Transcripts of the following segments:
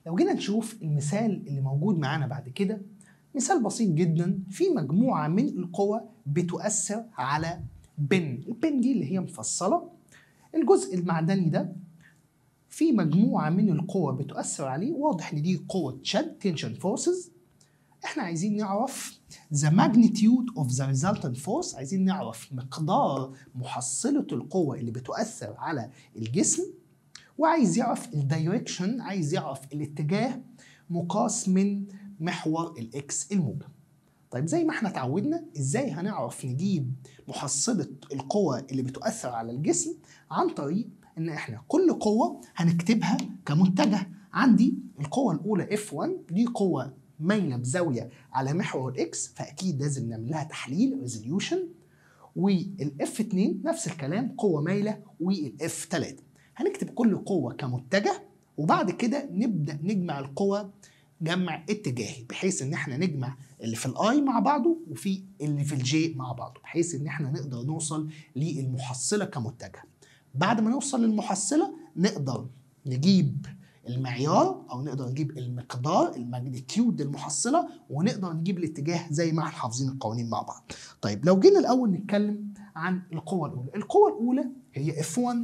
لو جينا نشوف المثال اللي موجود معانا بعد كده مثال بسيط جدا في مجموعة من القوى بتؤثر على بن البن دي اللي هي مفصلة الجزء المعدني ده في مجموعة من القوى بتؤثر عليه واضح ان دي قوة شد tension forces احنا عايزين نعرف the magnitude of the resultant force عايزين نعرف مقدار محصلة القوة اللي بتؤثر على الجسم وعايز يعرف الدايركشن عايز يعرف الاتجاه مقاس من محور الاكس الموجب طيب زي ما احنا اتعودنا ازاي هنعرف نجيب محصلة القوة اللي بتؤثر على الجسم عن طريق ان احنا كل قوة هنكتبها كمتجه عندي القوة الأولى F1 دي قوة مايلة بزاوية على محور الإكس فأكيد لازم نعمل لها تحليل ريزوليوشن والاف 2 نفس الكلام قوة مايلة والاف 3 هنكتب كل قوة كمتجه وبعد كده نبدأ نجمع القوى جمع اتجاهي بحيث ان احنا نجمع اللي في الاي مع بعضه وفي اللي في الجي مع بعضه بحيث ان احنا نقدر نوصل للمحصله كمتجه بعد ما نوصل للمحصله نقدر نجيب المعيار او نقدر نجيب المقدار الماجنتيود المحصله ونقدر نجيب الاتجاه زي ما احنا حافظين القوانين مع بعض طيب لو جينا الاول نتكلم عن القوه الاولى القوه الاولى هي F1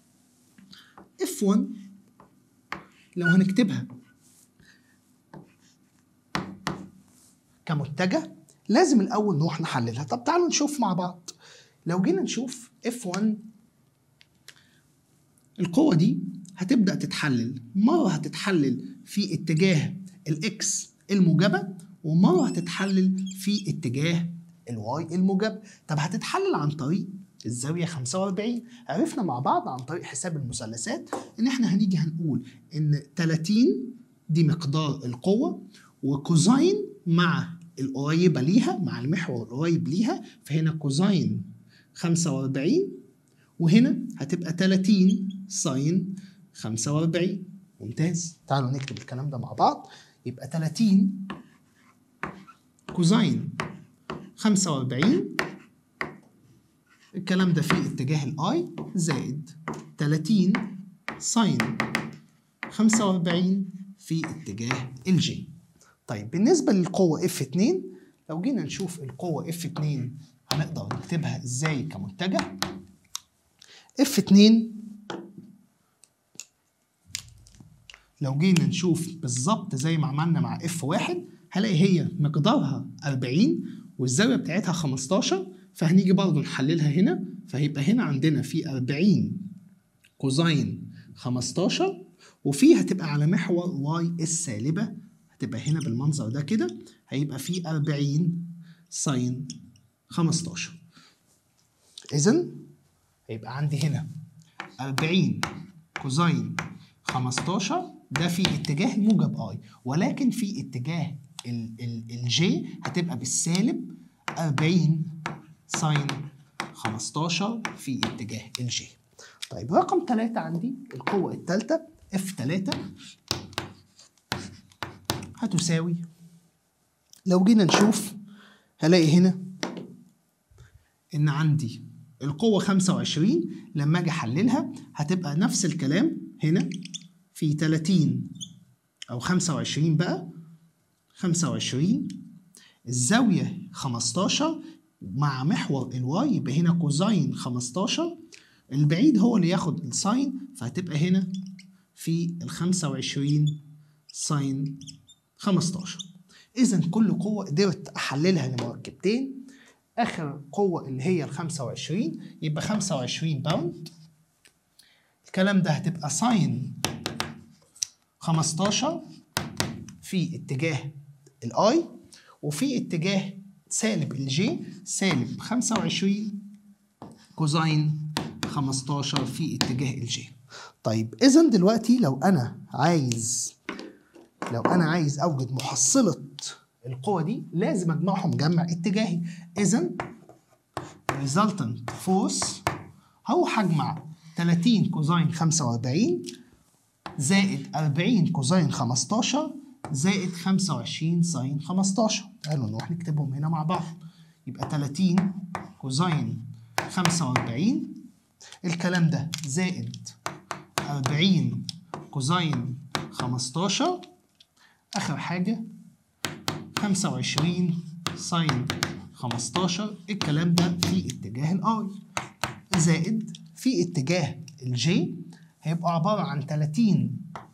F1 لو هنكتبها كمتجه لازم الاول نروح نحللها طب تعالوا نشوف مع بعض لو جينا نشوف F1 القوة دي هتبدأ تتحلل مرة هتتحلل في اتجاه الاكس الموجبة ومرة هتتحلل في اتجاه الواي الموجب طب هتتحلل عن طريق الزاوية 45 عرفنا مع بعض عن طريق حساب المثلثات ان احنا هنيجي هنقول ان 30 دي مقدار القوة وكوزين مع القريبة ليها مع المحور القريب ليها فهنا كوزين 45 وهنا هتبقى 30 ساين 45 ممتاز تعالوا نكتب الكلام ده مع بعض يبقى 30 كوزين 45 الكلام ده في اتجاه الاي زائد 30 ساين 45 في اتجاه الجي طيب بالنسبة للقوة F2 لو جينا نشوف القوة F2 هنقدر نكتبها ازاي كمتجه F2 لو جينا نشوف بالظبط زي ما عملنا مع F1 هلاقي هي مقدارها 40 والزاوية بتاعتها 15 فهنيجي برضه نحللها هنا فهيبقى هنا عندنا في 40 كوزين 15 وفي هتبقى على محور واي السالبة هتبقى هنا بالمنظر ده كده هيبقى في 40 ساين 15 إذا هيبقى عندي هنا 40 كوزين 15 ده في اتجاه موجب اي ولكن في اتجاه الجي هتبقى بالسالب 40 ساين 15 في اتجاه الجي طيب رقم 3 عندي القوة الثالثة اف 3 هتساوي لو جينا نشوف هلاقي هنا ان عندي القوة 25 لما اجي احللها هتبقى نفس الكلام هنا في 30 او 25 بقى 25 الزاوية 15 مع محور الواي يبقى هنا كوزين 15 البعيد هو اللي ياخد الساين فهتبقى هنا في ال 25 ساين 15 إذا كل قوة قدرت أحللها لمركبتين آخر قوة اللي هي ال 25 يبقى 25 باوند الكلام ده هتبقى ساين 15 في اتجاه الاي وفي اتجاه سالب الجي سالب 25 كوزين 15 في اتجاه الجي طيب اذا دلوقتي لو انا عايز لو انا عايز اوجد محصله القوة دي لازم اجمعهم جمع اتجاهي اذا resultant force هروح اجمع 30 كوزين 45 زائد 40 كوزين 15 زائد 25 ساين 15 تعالوا نروح نكتبهم هنا مع بعض يبقى 30 كوزين 45 الكلام ده زائد 40 كوزين 15 اخر حاجه 25 ساين 15 الكلام ده في اتجاه الاي زائد في اتجاه الجي هيبقى عبارة عن 30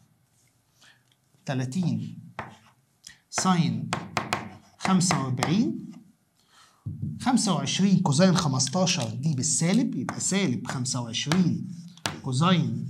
30 ساين 45 25 كوزين 15 دي بالسالب يبقى سالب 25 كوزين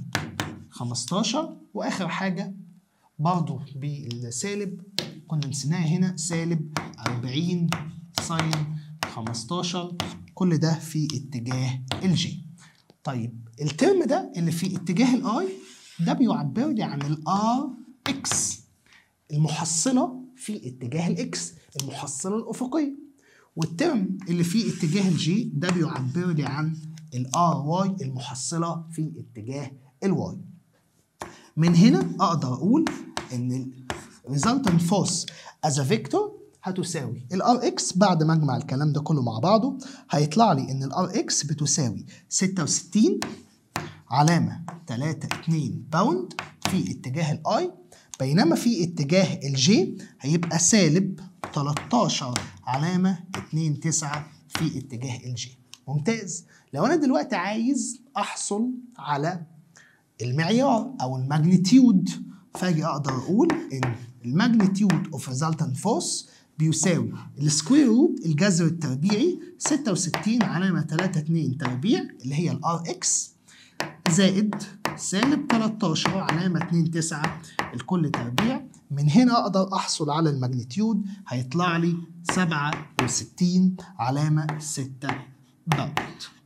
15 واخر حاجه برضو بالسالب كنا نسيناها هنا سالب 40 ساين 15 كل ده في اتجاه الجي طيب الترم ده اللي في اتجاه الاي ده بيعبر لي عن الار اكس المحصله في اتجاه الاكس المحصله الافقيه والترم اللي في اتجاه الجي ده بيعبر لي عن الار واي المحصله في اتجاه الواي من هنا اقدر اقول ان resultant force as a vector هتساوي الار اكس بعد ما اجمع الكلام ده كله مع بعضه هيطلع لي ان الار اكس بتساوي 66 علامه 3 2 باوند في اتجاه الاي بينما في اتجاه الجي هيبقى سالب 13 علامه 2 9 في اتجاه الجي ممتاز لو انا دلوقتي عايز احصل على المعيار او الماجنتيود فاجي اقدر اقول ان الماجنتيود اوف resultant force بيساوي السكوير روت الجذر التربيعي 66 علامة 3 2 تربيع اللي هي الار اكس زائد سالب 13 علامة 2 9 الكل تربيع من هنا اقدر احصل على الماجنتيود هيطلع لي 67 علامة 6 باوند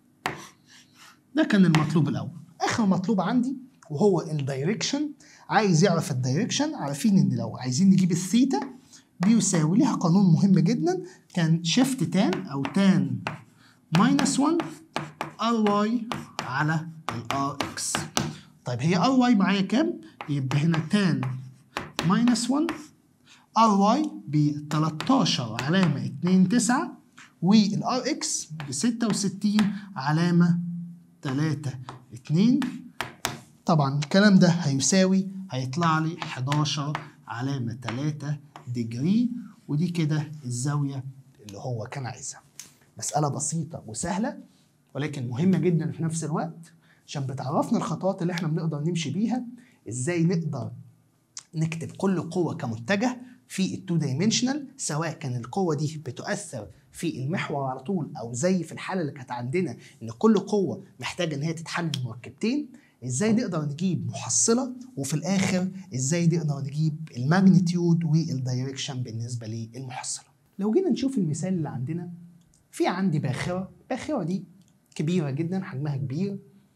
ده كان المطلوب الاول اخر مطلوب عندي وهو الدايركشن عايز يعرف الدايركشن عارفين ان لو عايزين نجيب الثيتا بيساوي ليها قانون مهم جدا كان شيفت تان او تان ماينس 1 ار واي على الار اكس طيب هي ار واي معايا كام؟ يبقى هنا تان ماينس 1 ار واي ب 13 علامة 2 9 والار اكس ب 66 علامة 3 2 طبعا الكلام ده هيساوي هيطلع لي 11 علامة 3 ديجري ودي كده الزاوية اللي هو كان عايزها مسألة بسيطة وسهلة ولكن مهمة جدا في نفس الوقت عشان بتعرفنا الخطوات اللي احنا بنقدر نمشي بيها ازاي نقدر نكتب كل قوة كمتجه في التو دايمنشنال سواء كان القوة دي بتؤثر في المحور على طول او زي في الحالة اللي كانت عندنا ان كل قوة محتاجة ان هي تتحل من مركبتين ازاي نقدر نجيب محصله وفي الاخر ازاي نقدر نجيب الماجنتيود والدايركشن بالنسبه للمحصله لو جينا نشوف المثال اللي عندنا في عندي باخره الباخره دي كبيره جدا حجمها كبير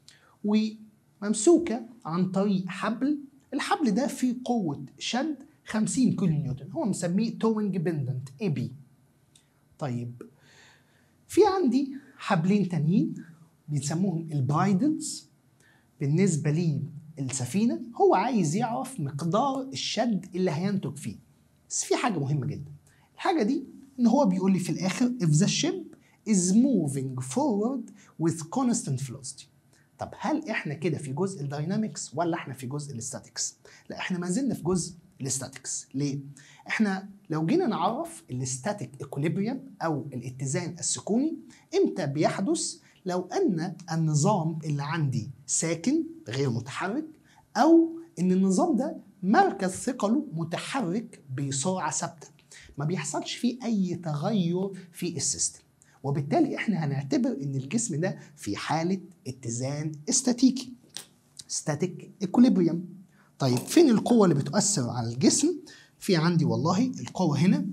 وممسوكه عن طريق حبل الحبل ده فيه قوه شد 50 كيلو نيوتن هو مسميه توينج بندنت اي بي طيب في عندي حبلين تانيين بنسموهم البرايدلز بالنسبه لي السفينه هو عايز يعرف مقدار الشد اللي هينتج فيه بس في حاجه مهمه جدا الحاجه دي ان هو بيقول لي في الاخر if the ship is moving forward with constant velocity طب هل احنا كده في جزء الداينامكس ولا احنا في جزء الاستاتكس لا احنا ما زلنا في جزء الاستاتكس ليه احنا لو جينا نعرف الاستاتيك اكوليبريم او الاتزان السكوني امتى بيحدث لو ان النظام اللي عندي ساكن غير متحرك او ان النظام ده مركز ثقله متحرك بسرعه ثابته ما بيحصلش فيه اي تغير في السيستم وبالتالي احنا هنعتبر ان الجسم ده في حاله اتزان استاتيكي ستاتيك اكوليبريم طيب فين القوه اللي بتؤثر على الجسم في عندي والله القوه هنا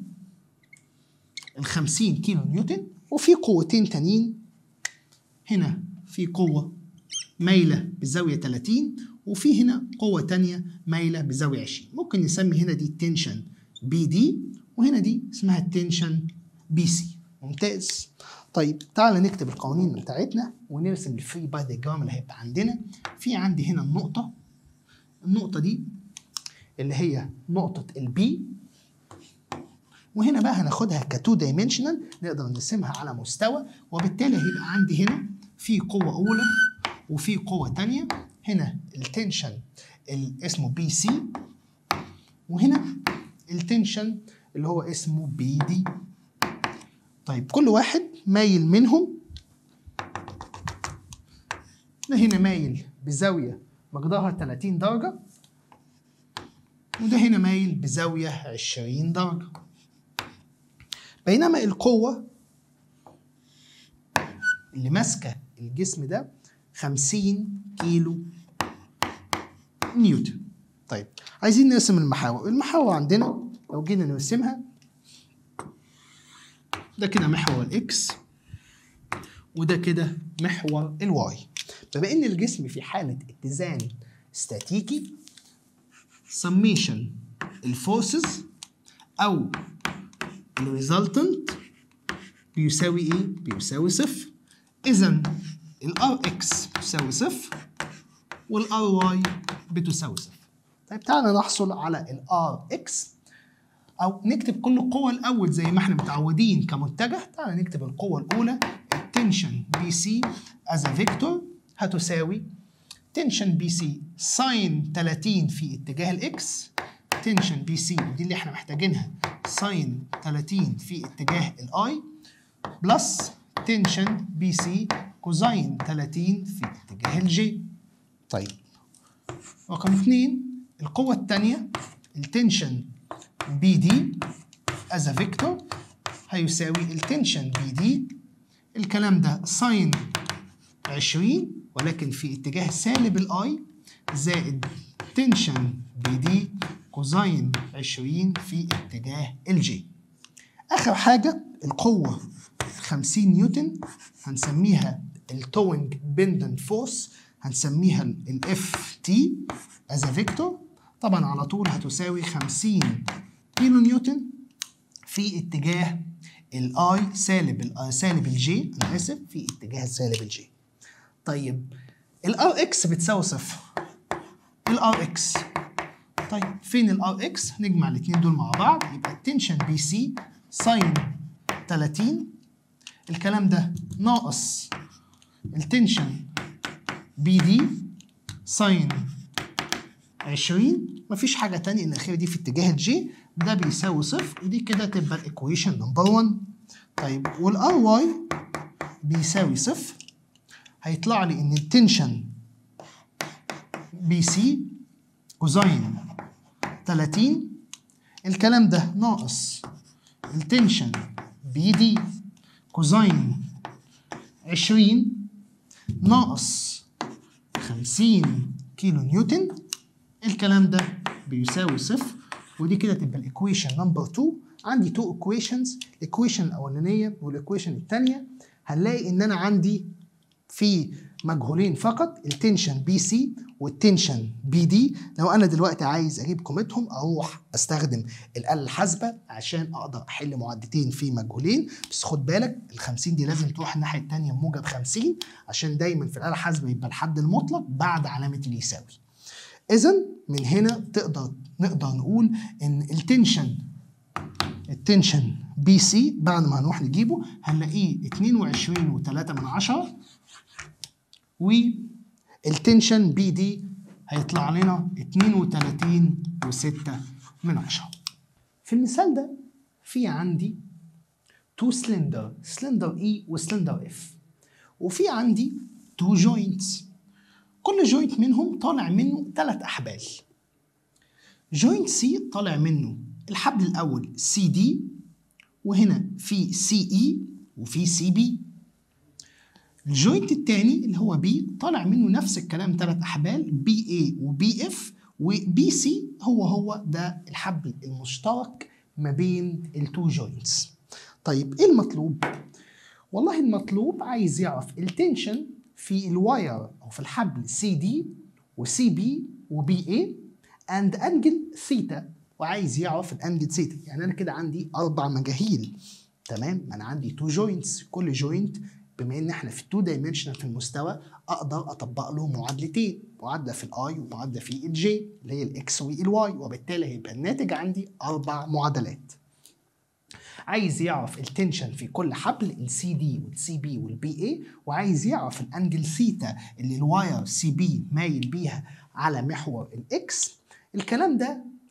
ال 50 كيلو نيوتن وفي قوتين تانيين هنا في قوة مايلة بزاوية 30 وفي هنا قوة تانية مايلة بزاوية 20 ممكن نسمي هنا دي التنشن بي دي وهنا دي اسمها التنشن بي سي ممتاز طيب تعالى نكتب القوانين بتاعتنا ونرسم الفري باي ديجرام اللي هيبقى عندنا في عندي هنا النقطة النقطة دي اللي هي نقطة البي وهنا بقى هناخدها كتو دايمنشنال نقدر نرسمها على مستوى وبالتالي هيبقى عندي هنا في قوة أولى وفي قوة تانية هنا التنشن اللي اسمه بي سي وهنا التنشن اللي هو اسمه بي دي طيب كل واحد مايل منهم ده هنا مايل بزاوية مقدارها 30 درجة وده هنا مايل بزاوية 20 درجة بينما القوة اللي ماسكة الجسم ده 50 كيلو نيوتن طيب عايزين نرسم المحاور المحاور عندنا لو جينا نرسمها ده كده محور الاكس وده كده محور الواي بما ان الجسم في حالة اتزان استاتيكي سميشن الفورسز او الريزلتنت بيساوي ايه؟ بيساوي صفر اذا الار اكس بتساوي صفر والار واي بتساوي صفر طيب تعالى نحصل على الار اكس او نكتب كل قوة الاول زي ما احنا متعودين كمتجه تعالى نكتب القوة الاولى التنشن بي سي از فيكتور هتساوي تنشن بي سي ساين 30 في اتجاه الاكس تنشن بي سي ودي اللي احنا محتاجينها ساين 30 في اتجاه الاي بلس تنشن بي سي كوزين 30 في اتجاه الجي طيب رقم اثنين القوة الثانية التنشن بي دي از فيكتور هيساوي التنشن بي دي الكلام ده ساين 20 ولكن في اتجاه سالب الاي زائد تنشن بي دي كوزين 20 في اتجاه الجي اخر حاجه القوه 50 نيوتن هنسميها التوينج بندن فورس هنسميها الاف تي از فيكتور طبعا على طول هتساوي 50 كيلو نيوتن في اتجاه الاي سالب ال سالب الجي انا اسف في اتجاه سالب الجي طيب الار اكس بتساوي صفر الار اكس طيب فين الار اكس نجمع الاثنين دول مع بعض يبقى التنشن بي سي ساين 30 الكلام ده ناقص التنشن بي دي ساين 20 مفيش حاجه تانية الاخيره دي في اتجاه الجي ده بيساوي صفر ودي كده تبقى الايكويشن نمبر 1 طيب والار واي بيساوي صفر هيطلع لي ان التنشن بي سي كوزين 30 الكلام ده ناقص التنشن بي دي كوزين 20 ناقص 50 كيلو نيوتن الكلام ده بيساوي صفر ودي كده تبقى الايكويشن نمبر 2 عندي تو ايكويشنز الايكويشن الاولانيه والايكويشن الثانيه هنلاقي ان انا عندي في مجهولين فقط التنشن بي سي والتنشن بي دي لو انا دلوقتي عايز اجيب قيمتهم اروح استخدم الاله الحاسبه عشان اقدر احل معادلتين في مجهولين بس خد بالك ال 50 دي لازم تروح الناحيه الثانيه موجب 50 عشان دايما في الاله الحاسبه يبقى الحد المطلق بعد علامه اليساوي اذا من هنا تقدر نقدر نقول ان التنشن التنشن بي سي بعد ما هنروح نجيبه هنلاقيه 22 و3 من عشرة والتنشن بي دي هيطلع لنا 32 و6 من عشرة في المثال ده في عندي تو سلندر سلندر اي وسلندر اف وفي عندي تو جوينتس كل جوينت منهم طالع منه ثلاث احبال جوينت سي طالع منه الحبل الاول سي دي وهنا في سي اي وفي سي بي الجوينت الثاني اللي هو بي طالع منه نفس الكلام ثلاث احبال بي اي وبي اف وبي سي هو هو ده الحبل المشترك ما بين التو جوينتس طيب ايه المطلوب والله المطلوب عايز يعرف التنشن في الواير او في الحبل سي دي وسي بي وبي اي اند انجل ثيتا وعايز يعرف الانجل ثيتا يعني انا كده عندي اربع مجاهيل تمام انا عندي تو جوينتس كل جوينت بما ان احنا في التو دايمنشنال في المستوى اقدر اطبق له معادلتين معادله في الاي ومعادله في الجي اللي هي الاكس والواي وبالتالي هيبقى الناتج عندي اربع معادلات عايز يعرف التنشن في كل حبل السي دي والسي بي والبي اي وعايز يعرف الانجل ثيتا اللي الواير سي بي مايل بيها على محور الاكس الكلام ده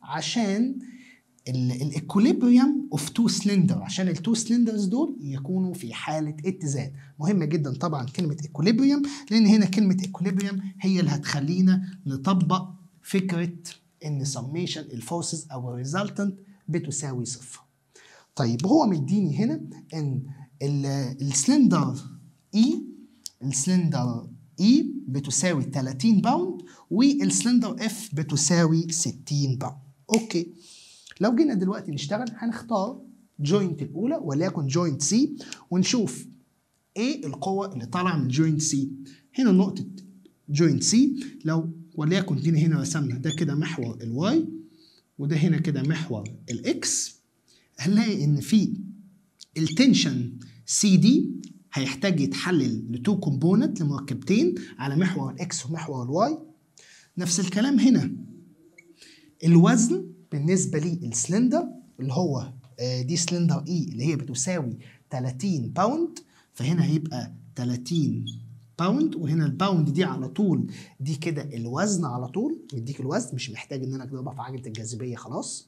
عشان الايكوليبريم اوف تو سلندر عشان التو سلندرز دول يكونوا في حاله اتزان مهمه جدا طبعا كلمه ايكوليبريم لان هنا كلمه ايكوليبريم هي اللي هتخلينا نطبق فكره ان سميشن الفورسز او الريزلتنت بتساوي صفر طيب هو مديني هنا ان السلندر اي السلندر اي بتساوي 30 باوند والسلندر اف بتساوي 60 باوند اوكي لو جينا دلوقتي نشتغل هنختار جوينت الاولى وليكن جوينت سي ونشوف ايه القوه اللي طالعه من جوينت سي هنا نقطه جوينت سي لو وليكن دينا هنا رسمنا ده كده محور الواي وده هنا كده محور الاكس هنلاقي ان في التنشن سي دي هيحتاج يتحلل لتو كومبوننت لمركبتين على محور الاكس ومحور الواي نفس الكلام هنا الوزن بالنسبه للسلندر اللي هو دي سلندر اي اللي هي بتساوي 30 باوند فهنا هيبقى 30 باوند وهنا الباوند دي على طول دي كده الوزن على طول مديك الوزن مش محتاج ان انا اضربها في عجله الجاذبيه خلاص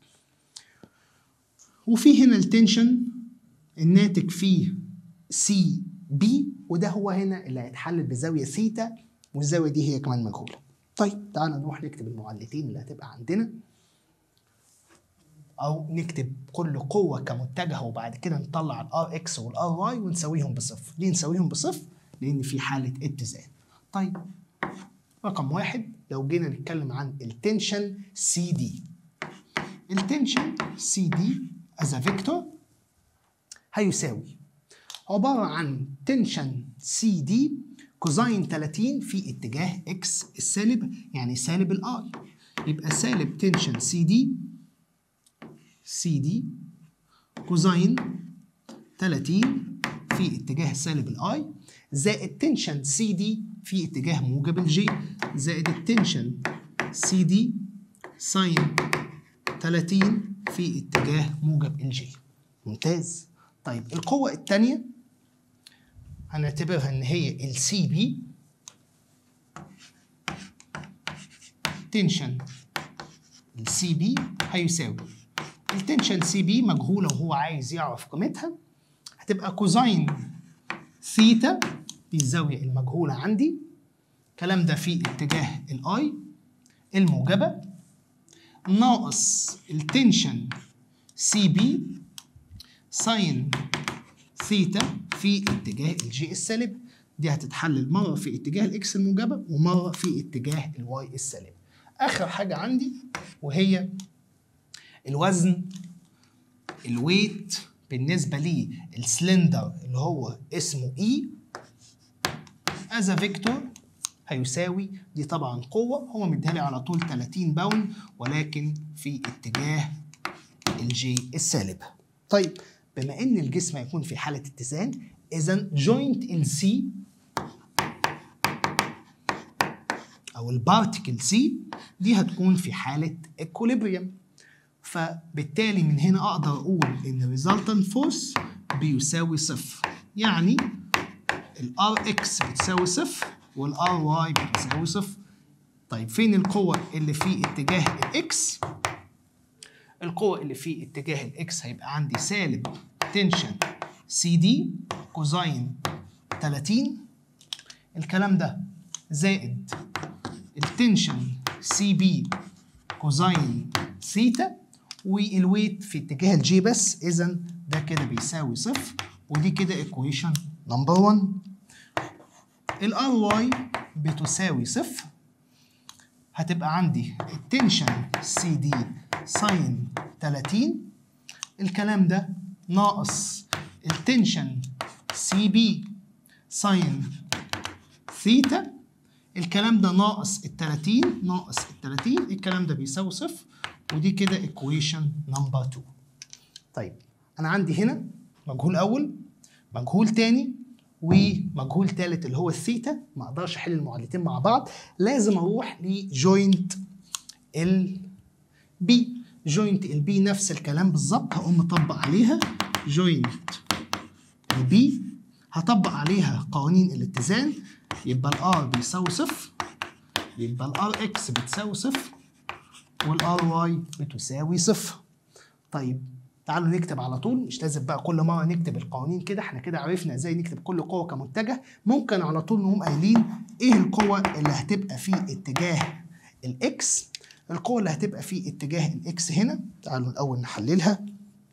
وفي هنا التنشن الناتج فيه سي بي وده هو هنا اللي هيتحلل بزاويه ثيتا والزاويه دي هي كمان مجهوله طيب تعالى نروح نكتب المعادلتين اللي هتبقى عندنا او نكتب كل قوه كمتجهه وبعد كده نطلع الار اكس والار واي ونساويهم بصفر ليه نساويهم بصفر لان في حاله اتزان طيب رقم واحد لو جينا نتكلم عن التنشن سي دي التنشن سي دي از فيكتور هيساوي عباره عن تنشن سي دي كوزين 30 في اتجاه اكس السالب يعني سالب الاي يبقى سالب تنشن سي دي سي دي كوزين 30 في اتجاه سالب الاي زائد تنشن سي دي في اتجاه موجب الجي زائد التنشن سي دي ساين 30 في اتجاه موجب الجي ممتاز طيب القوة الثانية هنعتبرها ان هي السي بي تنشن السي بي هيساوي التنشن سي بي مجهولة وهو عايز يعرف قيمتها هتبقى كوزين ثيتا دي الزاوية المجهولة عندي الكلام ده في اتجاه الاي الموجبة ناقص التنشن سي بي ساين ثيتا في اتجاه الجي السالب دي هتتحلل مرة في اتجاه الاكس الموجبة ومرة في اتجاه الواي السالب آخر حاجة عندي وهي الوزن الويت بالنسبة لي السلندر اللي هو اسمه اي از فيكتور هيساوي دي طبعا قوة هو مديها لي على طول 30 باوند ولكن في اتجاه الجي السالب طيب بما ان الجسم هيكون في حالة اتزان اذا جوينت السي او البارتيكل سي دي هتكون في حالة اكوليبريم فبالتالي من هنا اقدر اقول ان resultant force بيساوي صفر يعني الار اكس بتساوي صفر والار واي بتساوي صفر طيب فين القوة اللي في اتجاه الاكس القوة اللي في اتجاه الاكس هيبقى عندي سالب تنشن سي دي كوزين 30 الكلام ده زائد التنشن سي بي كوزين ثيتا والويت في اتجاه الجي بس اذا ده كده بيساوي صفر ودي كده ايكويشن نمبر 1 الار واي بتساوي صفر هتبقى عندي التنشن سي دي ساين 30 الكلام ده ناقص التنشن سي بي ساين ثيتا الكلام ده ناقص ال 30 ناقص ال 30 الكلام ده بيساوي صفر ودي كده ايكويشن نمبر 2 طيب انا عندي هنا مجهول اول مجهول تاني ومجهول تالت اللي هو الثيتا ما اقدرش احل المعادلتين مع بعض لازم اروح لجوينت البي جوينت البي نفس الكلام بالظبط هقوم مطبق عليها جوينت البي هطبق عليها قوانين الاتزان يبقى الار بيساوي صفر يبقى الار اكس بتساوي صفر والار واي بتساوي صفر طيب تعالوا نكتب على طول مش لازم بقى كل مره نكتب القوانين كده احنا كده عرفنا ازاي نكتب كل قوه كمتجه ممكن على طول نقوم قايلين ايه القوه اللي هتبقى في اتجاه الاكس القوه اللي هتبقى في اتجاه الاكس هنا تعالوا الاول نحللها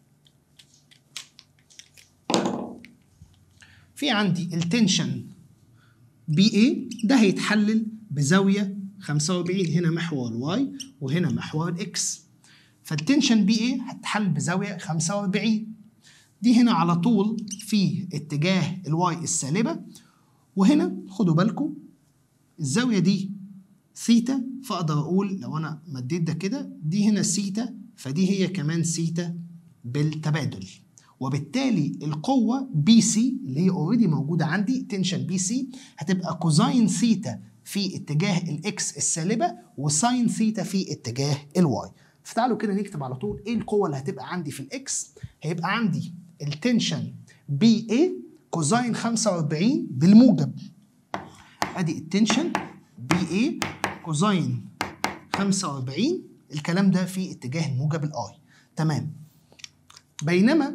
في عندي التنشن بي اي ده هيتحلل بزاويه 45 هنا محور الواي وهنا محور الاكس فالتنشن بي اي هتحل بزاويه 45 دي هنا على طول في اتجاه الواي السالبه وهنا خدوا بالكم الزاويه دي ثيتا فاقدر اقول لو انا مديت ده كده دي هنا سيتا فدي هي كمان سيتا بالتبادل وبالتالي القوه بي سي اللي هي اوريدي موجوده عندي تنشن بي سي هتبقى كوزاين ثيتا في اتجاه الاكس السالبه وساين ثيتا في اتجاه الواي فتعالوا كده نكتب على طول ايه القوه اللي هتبقى عندي في الاكس هيبقى عندي التنشن بي اي كوزاين 45 بالموجب ادي التنشن بي اي كوزاين 45 الكلام ده في اتجاه الموجب الاي تمام بينما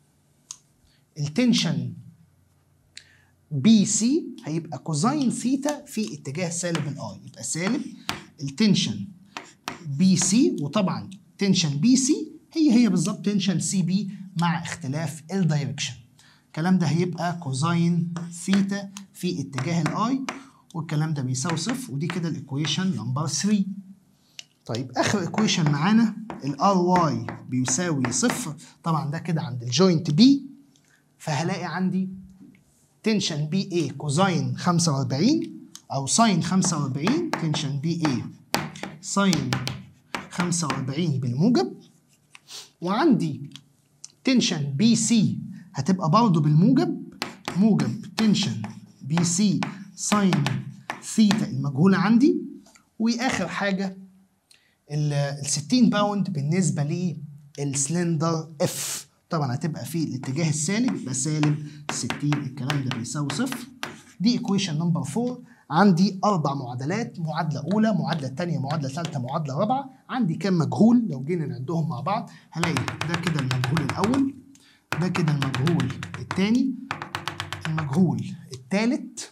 التنشن بي سي هيبقى كوزاين ثيتا في اتجاه سالب الاي يبقى سالب التنشن بي سي وطبعا تنشن بي سي هي هي بالظبط تنشن سي بي مع اختلاف الدايركشن الكلام ده هيبقى كوزاين ثيتا في اتجاه الاي والكلام ده بيساوي صفر ودي كده الايكويشن نمبر 3 طيب اخر ايكويشن معانا الار واي بيساوي صفر طبعا ده كده عند الجوينت بي فهلاقي عندي تنشن بي اي كوزاين 45 او ساين 45 تنشن بي اي ساين 45 بالموجب وعندي تنشن بي سي هتبقى برضه بالموجب موجب تنشن بي سي ساين ثيتا المجهولة عندي واخر حاجة ال 60 باوند بالنسبة للسلندر اف طبعا هتبقى في الاتجاه السالب يبقى سالب 60 الكلام ده بيساوي صفر دي ايكويشن نمبر 4 عندي اربع معادلات معادله اولى معادله ثانيه معادله ثالثه معادله رابعه عندي كام مجهول لو جينا نعدهم مع بعض هلاقي ده كده المجهول الاول ده كده المجهول الثاني المجهول الثالث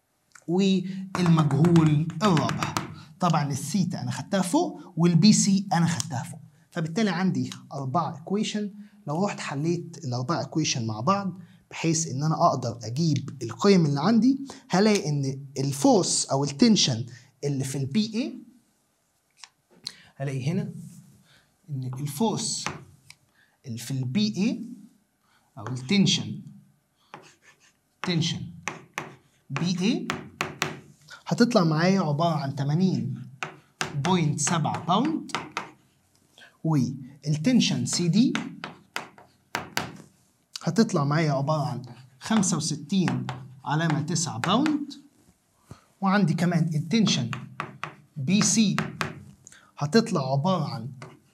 والمجهول الرابع طبعا الثيتا انا خدتها فوق والبي سي انا خدتها فوق فبالتالي عندي اربعه ايكويشن لو رحت حليت الاربعه ايكويشن مع بعض بحيث ان انا اقدر اجيب القيم اللي عندي هلاقي ان الفورس او التنشن اللي في البي اي هلاقي هنا ان الفورس اللي في البي اي او التنشن تنشن بي اي هتطلع معايا عباره عن 80.7 باوند والتنشن سي دي هتطلع معايا عبارة عن 65 علامة 9 باوند وعندي كمان التنشن بي سي هتطلع عبارة عن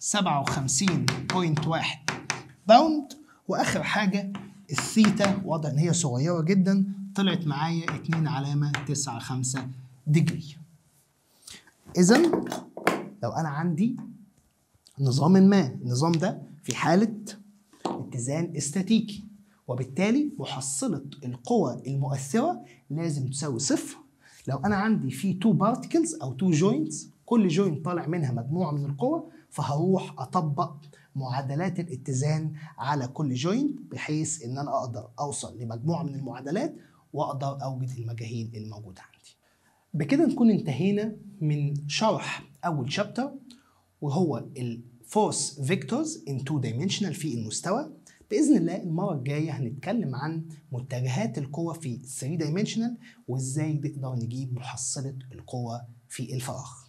57.1 باوند وآخر حاجة الثيتا واضح إن هي صغيرة جدا طلعت معايا 2 علامة 95 ديجري إذا لو أنا عندي نظام ما النظام ده في حالة اتزان استاتيكي وبالتالي محصلة القوى المؤثرة لازم تساوي صفر لو أنا عندي في تو بارتكلز أو تو جوينتس كل جوينت طالع منها مجموعة من القوى فهروح أطبق معادلات الاتزان على كل جوينت بحيث إن أنا أقدر أوصل لمجموعة من المعادلات وأقدر أوجد المجاهيل الموجودة عندي بكده نكون انتهينا من شرح أول شابتر وهو الفورس فيكتورز ان تو دايمنشنال في المستوى باذن الله المره الجايه هنتكلم عن متجهات القوه في 3 دايمنشنال وازاي نقدر نجيب محصله القوه في الفراغ